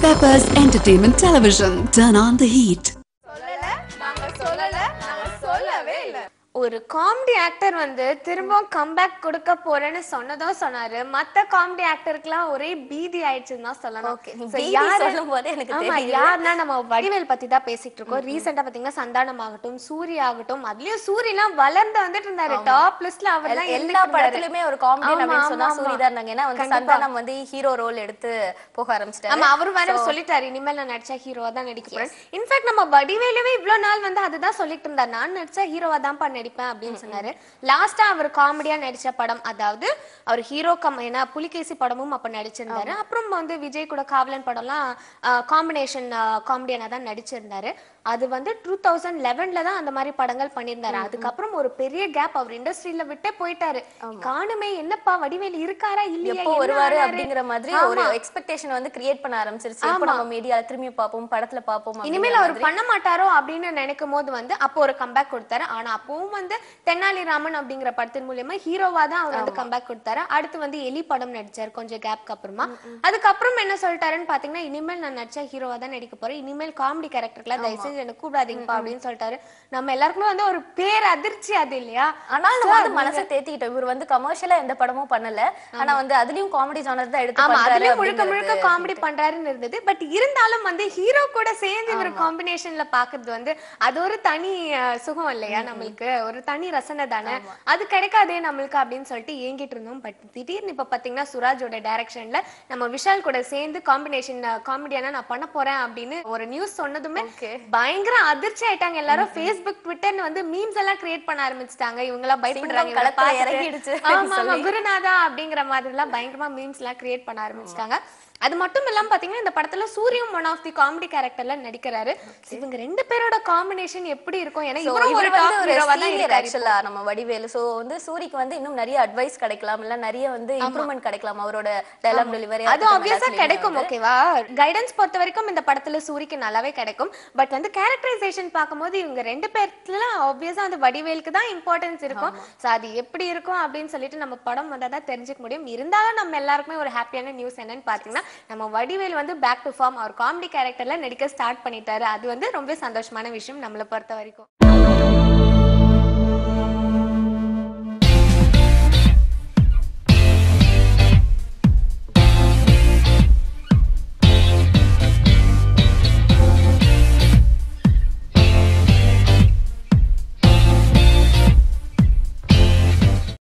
Peppers Entertainment Television. Turn on the heat. சொல்லல நாங்க சொல்லல நாங்க சொல்லவே இல்ல ஒரு காமெடி ஆக்டர் வந்து திரும்பவும் கம்பேக் கொடுக்க போறேன்னு சொன்னதும் சொன்னாரு மத்த காமெடி ஆக்டருக்குலாம் ஒரே பீதி ஆயிடுச்சுன்னு தான் சொல்லணும் Okay, நீ So, பீதி யாரு- சொல்லும்போது எனக்கு ஆமா, தெரியுது. யாருன்னா நம்ம வடிவேல் பத்தி தான் பேசிட்டு இருக்கோம் ரீசெண்டா பாத்தீங்கன்னா சந்தானம் ஆகட்டும் சூர்யா ஆகட்டும் அதுலயும் சூரியலாம் வளர்ந்து வந்துட்டு இருந்தாரு டாப் லிஸ்ட்ல அவர் தான் எல்லா படத்துலயுமே ஒரு காமெடி ஆமா, அப்படின்னு சொன்னா ஆமா, சூரி தான் இருந்தாங்க ஏன்னா வந்து கண்டிப்பா. சந்தானம் வந்து ஹீரோ ரோல் எடுத்து போக ஆரம்பிச்சிட்டாரு ஆமா அவரு வேற சொல்லிட்டாரு இனிமேல் நான் நடிச்சா ஹீரோவா தான் நடிக்க போறேன் இன்ஃபேக்ட் நம்ம வடிவேலுவே இவ்வளவு நாள் வந்து அதுதான் சொல்லிட்டு இருந்தார் நான் நடிச்சா ஹீரோவா தான்ப்பா நடிப்பேன் அப்படின்னு சொன்னாரு லாஸ்டா அவர் காமெடியா நடிச்ச படம் அதாவது அவர் ஹீரோ கம் ஏன்னா புலிகேசி படமும் அப்ப நடிச்சிருந்தாரு அப்புறம் வந்து விஜய் கூட காவலன் படம்லாம் காம்பினேஷன் காமெடியனா தான் நடிச்சிருந்தாரு அது வந்து டூ தௌசண்ட் லெவன்ல தான் அந்த மாதிரி படங்கள் பண்ணியிருந்தாரு அதுக்கப்புறம் ஒரு பெரிய கேப் அவர் இண்டஸ்ட்ரியில விட்டே போயிட்டாரு காணுமே என்னப்பா வடிவேல் இருக்காரா இல்லையா எப்போ என்ன வருவாரு ஆனாரு? அப்படிங்கிற மாதிரி ஒரு ஆமா. எக்ஸ்பெக்டேஷன் வந்து கிரியேட் பண்ண ஆரம்பிச்சிருச்சு எப்போ நம்ம மீடியால திரும்பி பார்ப்போம் படத்துல பார்ப்போம் இனிமேல் அவர் பண்ண மாட்டாரோ அப்படின்னு நினைக்கும் போது வந்து அப்போ ஒரு கம்பேக் கொடுத்தாரு ஆனா அப்பவும் வந்து தென்னாலிராமன் அப்படிங்கிற படத்தின் மூலியமா ஹீரோவா தான் அவர் வந்து கம்பேக் கொடுத்தாரு அடுத்து வந்து எலி படம் நடிச்சாரு கொஞ்சம் கேப்க்கு அப்புறமா அதுக்கப்புறம் என்ன சொல்லிட்டாருன்னு பாத்தீங்கன்னா இனிமேல் நான் நடிச்சா ஹீரோவா தான் நடிக்க போறேன் இனிமேல் காமெடி கேரக்டர்லாம் தயவு செஞ்சு எனக்கு கூடாதீங்கப்பா அப்படின்னு சொல்லிட்டாரு நம்ம எல்லாருக்குமே வந்து ஒரு பேர் அதிர்ச்சி அது இல்லையா ஆனால் நம்ம வந்து மனசை தேத்திக்கிட்டோம் இவர் வந்து கமர்ஷியலா எந்த படமும் பண்ணல ஆனா வந்து அதுலயும் காமெடி ஜானர் தான் எடுத்து ஆமா பண்றாரு அதுலயும் முழுக்க முழுக்க அப்படிங்கிறது. காமெடி பண்றாருன்னு இருந்தது பட் இருந்தாலும் வந்து ஹீரோ கூட சேர்ந்து இவர் காம்பினேஷன்ல பாக்குறது வந்து அது ஒரு தனி அஹ், சுகம் இல்லையா நம்மளுக்கு ஒரு தனி ரசனை தானே அது கிடைக்காதே நம்மளுக்கு அப்படின்னு சொல்லிட்டு ஏங்கிட்டு இருந்தோம் பட் திடீர்னு இப்ப பாத்தீங்கன்னா சுராஜோட டைரக்ஷன்ல நம்ம விஷால் கூட சேர்ந்து காம்பினேஷன் காமெடியானா நான் பண்ண போறேன் அப்படின்னு ஒரு நியூஸ் சொன்னதுமே Okay. பயங்கர அதிர்ச்சி ஆயிட்டாங்க எல்லாரும் Facebook ட்விட்டர்னு வந்து மீம்ஸ் எல்லாம் கிரியேட் பண்ண ஆரம்பிச்சிட்டாங்க இவங்க எல்லாம் பயப்படுறாங்க இவங்களை களத்துல பார்த்துட்டு. இறங்கிடுச்சு ஆமா அப்படின்னு ஆமா சொல்லி. குருநாதா அப்படிங்கிற மாதிரி எல்லாம் பயங்கரமா மீம்ஸ் எல்லாம் கிரியேட் பண்ண ஆரம்பிச்சிட்டாங்க அது மட்டும் இல்லாம பாத்தீங்கன்னா இந்த படத்துல சூரியம் ஒன் ஆஃப் தி காமெடி கேரக்டர்ல நடிக்கிறாரு இவங்க ரெண்டு பேரோட காம்பினேஷன் எப்படி இருக்கும் ஏன்னா So, இவரும் ஒரு இவர் வந்து டாப் ஒரு ஹீரோவா தான் senior இருக்காரு actually-ஆ நம்ம வடிவேலு சோ வந்து சூரிக்கு வந்து இன்னும் நிறைய அட்வைஸ் கிடைக்கலாம் இல்ல நிறைய வந்து இம்ப்ரூவ்மெண்ட் கிடைக்கலாம் அவரோட டயலாக் டெலிவரி அது ஆப்வியஸா கிடைக்கும் ஓகேவா கைடன்ஸ் பொறுத்த வரைக்கும் இந்த படத்துல சூரிக்கு நல்லாவே கிடைக்கும் பட் வந்து கேரக்டரைசேஷன் பார்க்கும்போது இவங்க ரெண்டு பேர்ல ஆப்வியஸா அந்த வடிவேலுக்கு தான் இம்பார்ட்டன்ஸ் இருக்கும் சோ அது எப்படி இருக்கும் அப்படின்னு சொல்லிட்டு நம்ம படம் வந்தா தான் தெரிஞ்சுக்க முடியும் இருந்தாலும் நம்ம எல்லாருக்குமே ஒரு ஹாப்பியான நியூஸ் என்னன்னு பாத்தீங்கன்னா நம்ம வடிவேல் வந்து பேக் டு ஃபார்ம் அவர் காமெடி கேரக்டர்ல நடிக்க ஸ்டார்ட் பண்ணிட்டாரு அது வந்து ரொம்ப சந்தோஷமான விஷயம் நம்மளை பொறுத்த வரைக்கும்